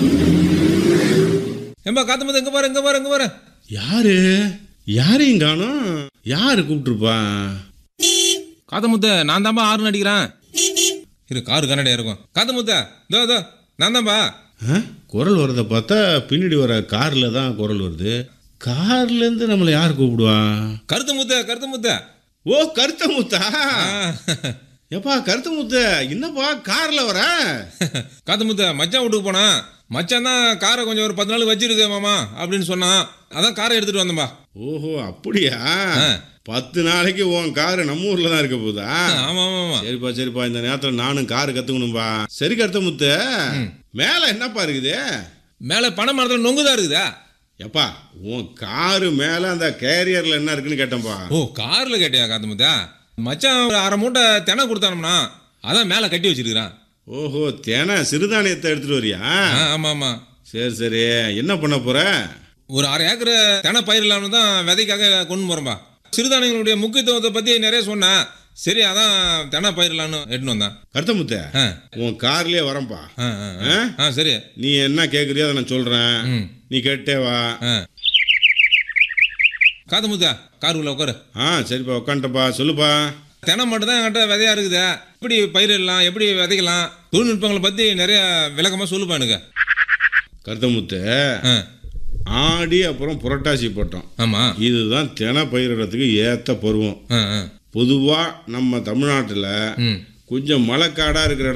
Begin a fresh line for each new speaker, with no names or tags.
ஏம்பா காத்து முத்து இங்க பாரு இங்க பாரு இங்க பாரு
யாரு யாரையும் காணோம் யாரு கூப்பிட்டுருப்பா
காத்து முத்து நான் தான்பா ஆறு அடிக்கிறேன் இரு காரு கன்னடியா இருக்கும் காத்து முத்து இதோ இதோ நான் தான்பா
ஆ? குரல் வரதை பார்த்தா பின்னாடி வர காரில் தான் குரல் வருது கார்லேருந்து நம்மளை யார் கூப்பிடுவா
கருத்து முத்து கருத்து முத்து
ஓ கருத்த முத்தா
ஆ.
எப்பா கருத்த முத்த என்னப்பா காரில் வர
காத்து முத்து மச்சான் வீட்டுக்கு போனான் மச்சான் தான் காரை கொஞ்சம் ஒரு பத்து நாள் வச்சிருக்கு மாமா அப்படின்னு சொன்னான் அதான் காரை எடுத்துட்டு வந்தேன்பா
ஓஹோ அப்படியா
ஆ.
பத்து நாளைக்கு உன் காரு நம்ம ஊர்ல தான் இருக்க போதா
ஆமா ஆமா ஆமா
சரிப்பா சரிப்பா இந்த நேரத்தில் நானும் காரு கத்துக்கணும்பா சரி கருத்த முத்த மேலே என்னப்பா இருக்குது
மேலே பனை மரத்தில் நொங்குதான் இருக்குதா
எப்பா உன் காரு மேலே அந்த கேரியரில் என்ன இருக்குன்னு கேட்டேன்ப்பா
ஓ கார்ல கேட்டியா காத்து முத்தா மச்சான் ஒரு அரை மூட்டை தெனை கொடுத்தானம்னா அதான் மேலே கட்டி வச்சிருக்கிறான்
ஓஹோ தேனை சிறுதானியத்தை எடுத்துட்டு வரியா
ஆ, ஆமா ஆமா
சரி சரி என்ன பண்ண போற
ஒரு அரை ஏக்கர் தெனை பயிரிடலாம்னு தான் விதைக்காக கொண்டு போகிறோம்பா சிறுதானியங்களுடைய முக்கியத்துவத்தை பற்றி நிறைய சொன்னேன் சரி அதான் தெனை பயிரிடலான்னு எடுத்துன்னு வந்தேன்
கருத்த முத்த
ஆ
உன் கார்லயே வரேன்ப்பா
ஆ ஆ, ஆ. ஆ சரி
நீ என்ன கேட்குறியோ அதை நான் சொல்றேன்
ம்
நீ கேட்டே வா
ஆ காது முத்தா கார் உள்ள உட்காரு
ஆ சரிப்பா உட்காந்துட்டப்பா சொல்லுப்பா
தெனை மட்டும் தான் என்கிட்ட விதையா இருக்குது எப்படி பயிரிடலாம் எப்படி விதைக்கலாம் தொழில்நுட்பங்களை பற்றி நிறைய விளக்கமாக சொல்லுப்பா எனக்கு
கருத்த முத்து
ஆ
ஆடி அப்புறம் புரட்டாசி போட்டோம்
ஆமாம்
இதுதான் தினை பயிரிடறதுக்கு ஏத்த பருவம்
ஆ ஆ
பொதுவாக நம்ம தமிழ்நாட்டில்
ம்
கொஞ்சம் மழைக்காடாக இருக்கிற